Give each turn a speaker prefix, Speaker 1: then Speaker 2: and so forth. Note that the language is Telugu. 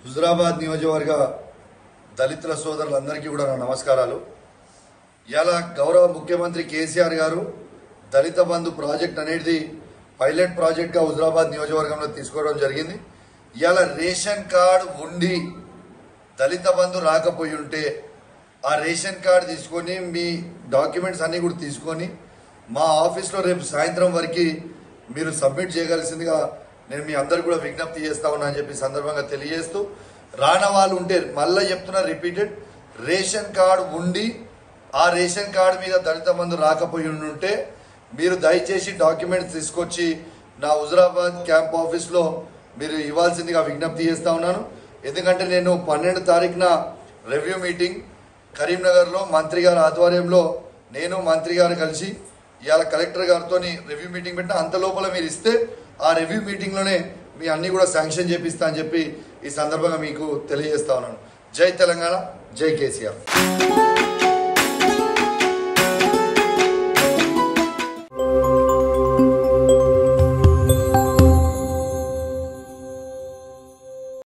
Speaker 1: హుజురాబాద్ నియోజకవర్గ దళితుల సోదరులందరికీ కూడా నా నమస్కారాలు ఇలా గౌరవ ముఖ్యమంత్రి కేసీఆర్ గారు దళిత బంధు ప్రాజెక్ట్ అనేది పైలట్ ప్రాజెక్ట్గా హుజురాబాద్ నియోజకవర్గంలో తీసుకోవడం జరిగింది ఇలా రేషన్ కార్డు ఉండి దళిత బంధు రాకపోయి ఉంటే ఆ రేషన్ కార్డు తీసుకొని మీ డాక్యుమెంట్స్ అన్నీ కూడా తీసుకొని మా ఆఫీస్లో రేపు సాయంత్రం వరకు మీరు సబ్మిట్ చేయగలిసిందిగా నేను మీ అందరు కూడా విజ్ఞప్తి చేస్తా ఉన్నా అని చెప్పి సందర్భంగా తెలియజేస్తూ రాన వాళ్ళు ఉంటే మళ్ళీ చెప్తున్నా రిపీటెడ్ రేషన్ కార్డు ఉండి ఆ రేషన్ కార్డు మీద దళిత బంధు రాకపోయి ఉంటే మీరు దయచేసి డాక్యుమెంట్స్ తీసుకొచ్చి నా హుజరాబాద్ క్యాంప్ ఆఫీస్లో మీరు ఇవ్వాల్సిందిగా విజ్ఞప్తి చేస్తా ఉన్నాను ఎందుకంటే నేను పన్నెండు తారీఖున రివ్యూ మీటింగ్ కరీంనగర్లో మంత్రి గారి ఆధ్వర్యంలో నేను మంత్రి గారు కలిసి ఇవాళ కలెక్టర్ గారితో రివ్యూ మీటింగ్ పెట్టిన అంత లోపల మీరు ఇస్తే ఆ రివ్యూ మీటింగ్లోనే మీ అన్ని కూడా శాంక్షన్ చేపిస్తా అని చెప్పి ఈ సందర్భంగా మీకు తెలియజేస్తా ఉన్నాను జై తెలంగాణ జై కేసీఆర్